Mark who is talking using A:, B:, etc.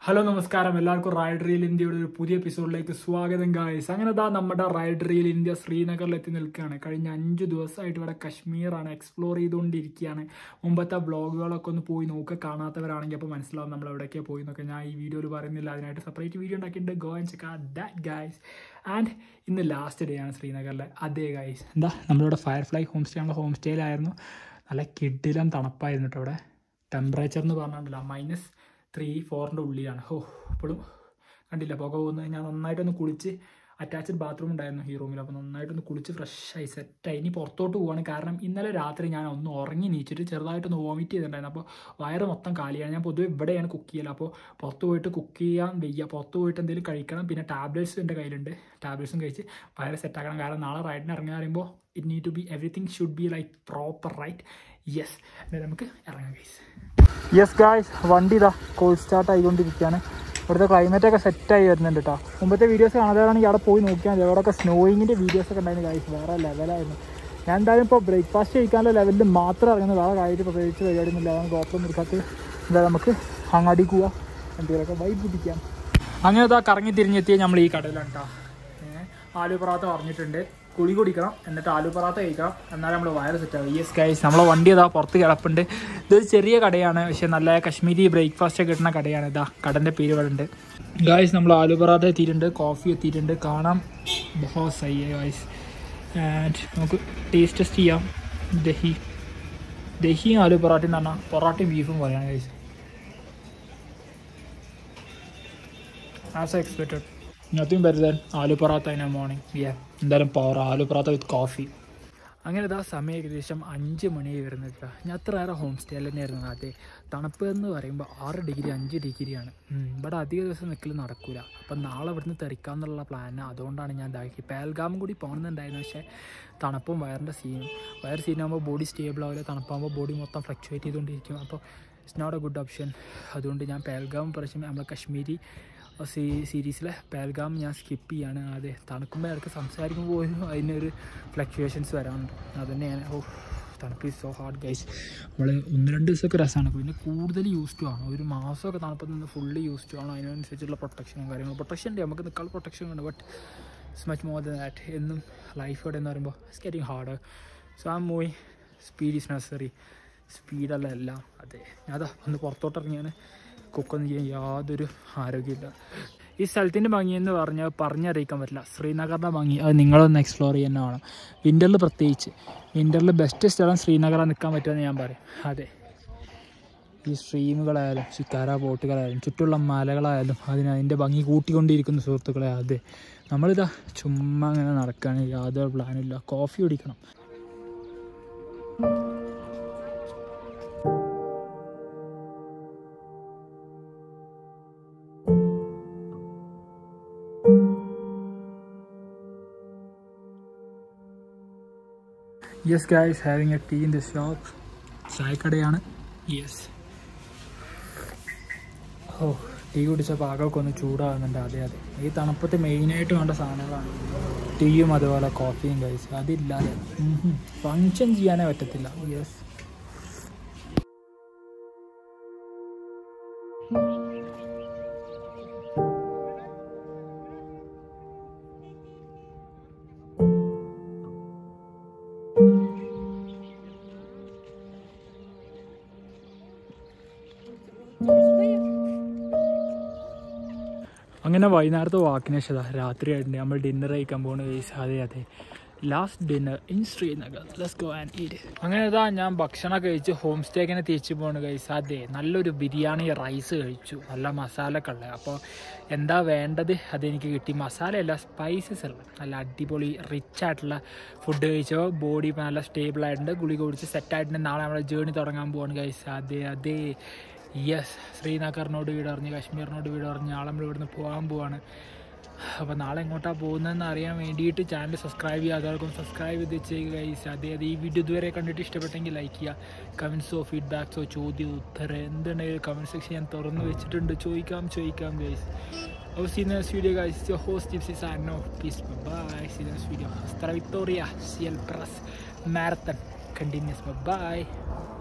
A: Hello നമസ്കാരം എല്ലാവർക്കും ride reel ഇന്ത്യയുടെ ഒരു പുതിയ എപ്പിസോഡിലേക്ക് സ്വാഗതം ഗായ്സ് അങ്ങനെ ദാ നമ്മുടെ റൈഡ് റീൽ ഇന്ത്യ ശ്രീനഗറിൽ എത്തി നിൽക്കുകയാണ് കഴിഞ്ഞ അഞ്ച് ദിവസമായിട്ട് ഇവിടെ കശ്മീറാണ് എക്സ്പ്ലോർ ചെയ്തുകൊണ്ടിരിക്കുകയാണ് മുമ്പത്തെ ബ്ലോഗുകളൊക്കെ ഒന്ന് പോയി നോക്കുക കാണാത്തവരാണെങ്കിൽ അപ്പോൾ മനസ്സിലാവും നമ്മൾ എവിടെയൊക്കെ പോയി എന്നൊക്കെ ഞാൻ ഈ വീഡിയോയിൽ പറയുന്നില്ല അതിനായിട്ട് സെപ്പറേറ്റ് വീഡിയോ ഉണ്ടാക്കിയിട്ടുണ്ട് go and check that guys and ഇന്ന് ലാസ്റ്റ് ഡേ ആണ് ശ്രീനഗറിലെ അതേ ഗായ്സ് എന്താ നമ്മളിവിടെ ഫയർഫ്ലൈ ഹോം സ്റ്റേ ആണ് ഹോം സ്റ്റേയിലായിരുന്നു നല്ല കിഡിലും തണുപ്പായിരുന്നു കേട്ടോ ഇവിടെ ടെമ്പറേച്ചർ എന്ന് പറഞ്ഞിട്ടില്ല മൈനസ് ത്രീ ഫോറിൻ്റെ ഉള്ളിലാണ് ഓ ഇപ്പോഴും കണ്ടില്ല പുക പോകുന്നത് ഞാൻ നന്നായിട്ടൊന്ന് കുളിച്ച് അറ്റാച്ച്ഡ് ബാത്റൂം ഉണ്ടായിരുന്നു ഈ റൂമിൽ അപ്പോൾ നന്നായിട്ടൊന്ന് കുളിച്ച് ഫ്രഷായി സെറ്റായി ഇനി പുറത്തോട്ട് പോവാണ് കാരണം ഇന്നലെ രാത്രി ഞാൻ ഒന്ന് ഉറങ്ങി നീച്ചിട്ട് ചെറുതായിട്ടൊന്ന് വോമിറ്റ് ചെയ്തിട്ടുണ്ടായിരുന്നു അപ്പോൾ വയറ് മൊത്തം കാലിയാണ് ഞാൻ പൊതുവെ ഇവിടെയാണ് കുക്ക് ചെയ്യൽ അപ്പോൾ പുറത്ത് പോയിട്ട് കുക്ക് ചെയ്യാൻ വയ്യ പുറത്ത് പോയിട്ട് എന്തെങ്കിലും കഴിക്കണം പിന്നെ ടാബ്ലറ്റ്സ് എൻ്റെ കയ്യിലുണ്ട് ടാബ്ലറ്റ്സും കഴിച്ച് വയറ് സെറ്റാക്കണം കാരണം നാളെ റൈഡിന് ഇറങ്ങാൻ പറയുമ്പോൾ it need to be everything should be like proper right yes നമുക്ക് ഇറങ്ങാം ഗൈസ് യെസ് ഗായ്സ് വണ്ടി ഇതാ കോൾഡ് സ്റ്റാർട്ട് ആയിക്കൊണ്ടിരിക്കുകയാണ് ഇവിടുത്തെ ക്ലൈമറ്റ് ഒക്കെ സെറ്റായി വരുന്നുണ്ട് കേട്ടോ മുമ്പത്തെ വീഡിയോസ് കാണാതാണെങ്കിൽ അവിടെ പോയി നോക്കിയാൽ മതി അവിടെയൊക്കെ സ്നോയിങ്ങിൻ്റെ വീഡിയോസ് ഒക്കെ ഉണ്ടായിരുന്നു ഗായ്സ് വേറെ ലെവലായിരുന്നു ഞാൻ എന്തായാലും ഇപ്പോൾ ബ്രേക്ക്ഫാസ്റ്റ് കഴിക്കാനുള്ള ലെവലിൽ മാത്രം ഇറങ്ങുന്നത് വേറെ കാര്യമായിട്ട് പ്രത്യേകിച്ച് പരിപാടിയൊന്നുമില്ല അതാണ് ഗോപ്രം നിർക്കാത്ത എന്താ നമുക്ക് അങ്ങാടി പോവാം എന്തെങ്കിലുമൊക്കെ വൈബ് പിടിക്കാം അങ്ങനെ ഇതാ കറങ്ങി തിരിഞ്ഞെത്തിയ നമ്മൾ ഈ കടയിലാണ് കേട്ടോ ആലു പൊറാത്ത പറഞ്ഞിട്ടുണ്ട് കുളി കുടിക്കണം എന്നിട്ട് ആലു പൊറാത്ത കഴിക്കണം എന്നാലും നമ്മൾ വയറ് സെറ്റാവും യെസ് ഗൈസ് നമ്മളെ വണ്ടി ഇതാ പുറത്ത് കിടപ്പുണ്ട് ഇതൊരു ചെറിയ കടയാണ് പക്ഷെ നല്ല കശ്മീരി ബ്രേക്ക്ഫാസ്റ്റ് ഒക്കെ കിട്ടുന്ന കടയാണ് ഇതാ കടൻ്റെ പേര് ഇവിടെ ഉണ്ട് ഗായ്സ് നമ്മൾ ആലു പൊറാത്ത എത്തിയിട്ടുണ്ട് കോഫി എത്തിയിട്ടുണ്ട് കാണാം ബഹോസ് അയ്യേ ഗായ്സ് ആൻഡ് നമുക്ക് ടേസ്റ്റ് ടെസ്റ്റ് ചെയ്യാം ദഹി ദഹിയും ആലു പൊറാട്ടയും എന്ന് പറഞ്ഞാൽ പൊറാട്ടയും ബീഫും പോലെയാണ് guys as expected nothing better than aloo paratha in a morning യാ എന്തായാലും power aloo paratha with coffee അങ്ങനെ ഇതാ സമയം ഏകദേശം അഞ്ച് മണിയായി വരുന്നത് ഞാൻ അത്ര ഏറെ ഹോം സ്റ്റേയിൽ തന്നെയായിരുന്നു ആദ്യം തണുപ്പ് എന്ന് പറയുമ്പോൾ ആറ് ഡിഗ്രി അഞ്ച് ഡിഗ്രിയാണ് ഇവിടെ അധിക ദിവസം നിൽക്കൽ നടക്കില്ല അപ്പം നാളെ ഇവിടുന്ന് തെറിക്കാമെന്നുള്ള പ്ലാൻ അതുകൊണ്ടാണ് ഞാൻ ഇതാക്കി പാൽഗാമും കൂടി പോകുന്നുണ്ടായിരുന്നു പക്ഷേ തണുപ്പും വയറിൻ്റെ സീനും വയർ സീനാകുമ്പോൾ ബോഡി സ്റ്റേബിൾ ആവില്ല തണുപ്പാകുമ്പോൾ ബോഡി മൊത്തം ഫ്ലക്ച്വേറ്റ് ചെയ്തുകൊണ്ടിരിക്കും അപ്പോൾ it's not a good option അതുകൊണ്ട് ഞാൻ പാൽഗാം പ്രശ്നം നമ്മൾ കശ്മീരി സീ സീരീസിലെ പാൽഗാം ഞാൻ സ്കിപ്പ് ചെയ്യാണ് അതെ തണുക്കുമ്പോൾ ഇടയ്ക്ക് സംസാരിക്കുമ്പോൾ പോലും അതിനൊരു ഫ്ലക്ച്വേഷൻസ് വരാറുണ്ട് അത് തന്നെയാണ് ഓ തണുപ്പ് ഈസ് സോ ഹാർഡ് ഗൈസ് നമ്മൾ ഒന്ന് രണ്ട് ദിവസമൊക്കെ രസമാണ് പിന്നെ കൂടുതൽ യൂസ് ടു ആണ് ഒരു മാസമൊക്കെ തണുപ്പ് നിന്ന് ഫുള്ളി യൂസ് ടു ആണ് അതിനനുസരിച്ചുള്ള പ്രൊട്ടക്ഷനും കാര്യങ്ങളും പ്രൊട്ടക്ഷൻ ഉണ്ട് നമുക്ക് നിൽക്കാനുള്ള പ്രൊട്ടക്ഷൻ ഉണ്ട് but it's much more than that എന്നും ലൈഫ് ഇവിടെ എന്ന് പറയുമ്പോൾ ഇറ്റ്സ് ഗെറ്റിംഗ് ഹാർഡ് സോ ആ മൂവി സ്പീഡ് ഈസ് നെസറി സ്പീഡല്ല എല്ലാം അതെ ഞാൻ അതാ ഒന്ന് പുറത്തോട്ട് ഇറങ്ങിയാണ് കുക്കൊന്നും ചെയ്യാൻ യാതൊരു ആരോഗ്യമില്ല ഈ സ്ഥലത്തിൻ്റെ ഭംഗി എന്ന് പറഞ്ഞാൽ പറഞ്ഞറിയിക്കാൻ പറ്റില്ല ശ്രീനഗറിൻ്റെ ഭംഗി അത് നിങ്ങളൊന്ന് എക്സ്പ്ലോർ ചെയ്യുന്ന വേണം വിൻ്ററിൽ പ്രത്യേകിച്ച് വിൻ്ററിൽ ബെസ്റ്റ് സ്ഥലം ശ്രീനഗറാണ് നിൽക്കാൻ പറ്റുമെന്ന് ഞാൻ പറയും അതെ ഈ സ്ട്രീമുകളായാലും ശിക്കാര ബോട്ടുകളായാലും ചുറ്റുള്ള മലകളായാലും അതിന് അതിൻ്റെ ഭംഗി കൂട്ടിക്കൊണ്ടിരിക്കുന്ന സുഹൃത്തുക്കളെ അതെ നമ്മളിതാ ചുമ്മാ അങ്ങനെ നടക്കുകയാണ് യാതൊരു പ്ലാനില്ല കോഫി കുടിക്കണം yes guys having a tea in this shop ചായക്കടയാണ് യെസ് ഓ ടീ കുടിച്ച പാകമൊക്കെ ഒന്ന് ചൂടാകുന്നുണ്ട് അതെ അതെ ഈ തണുപ്പത്ത് മെയിനായിട്ട് വേണ്ട സാധനങ്ങളാണ് ടീയും അതുപോലെ കോഫിയും ഗൈസ് അതില്ലാതെ ഫങ്ഷൻ ചെയ്യാനേ പറ്റത്തില്ല യെസ് അങ്ങനെ വൈകുന്നേരത്തെ വാക്കിന് ശേഷം രാത്രി ആയിട്ടുണ്ട് നമ്മൾ ഡിന്നർ കഴിക്കാൻ പോകുന്ന കേസ് അതെ അതെ last dinner in Srinagar let's go and eat അങ്ങനെ ഇതാ ഞാൻ ഭക്ഷണം കഴിച്ച് ഹോം സ്റ്റേക്കിനെ തിരിച്ചു പോകുന്ന കേസ് അതെ നല്ലൊരു ബിരിയാണി റൈസ് കഴിച്ചു നല്ല മസാലയൊക്കെ ഉള്ളത് അപ്പോൾ എന്താ വേണ്ടത് അതെനിക്ക് കിട്ടി മസാലയല്ല സ്പൈസസ് ഉള്ള നല്ല അടിപൊളി റിച്ച് ആയിട്ടുള്ള ഫുഡ് കഴിച്ചോ ബോഡി നല്ല സ്റ്റേബിൾ ആയിട്ടുണ്ട് ഗുളിക കുടിച്ച് സെറ്റായിട്ടുണ്ട് നാളെ നമ്മുടെ ജേണി തുടങ്ങാൻ പോവാണ് കൈസ് അതെ അതെ യെസ് ശ്രീനഗറിനോട് വീട് പറഞ്ഞ് കാശ്മീരിനോട് വീട് പറഞ്ഞ് നാളെ നമ്മൾ ഇവിടുന്ന് പോകാൻ പോവാണ് അപ്പോൾ നാളെ എങ്ങോട്ടാണ് പോകുന്നതെന്ന് അറിയാൻ വേണ്ടിയിട്ട് ചാനൽ സബ്സ്ക്രൈബ് ചെയ്യുക അതോടൊപ്പം സബ്സ്ക്രൈബ് ചെയ്ത് വെച്ചേക്കുക ഗൈസ് അതെ അത് ഈ വീഡിയോ ഇതുവരെ കണ്ടിട്ട് ഇഷ്ടപ്പെട്ടെങ്കിൽ ലൈക്ക് ചെയ്യുക കമൻസോ ഫീഡ്ബാക്സോ ചോദ്യം ഉത്തരം എന്തുണ്ടെങ്കിലും കമൻറ്റ് സെക്ഷൻ ഞാൻ തുറന്ന് വെച്ചിട്ടുണ്ട് ചോദിക്കാം ചോദിക്കാം guys Oh, see you in the next video, guys. It's your host, Gypsy signing off. Peace. Bye-bye. See you in the next video. Hasta la Victoria. Ciel Pras Marathon. Continuous. Bye-bye.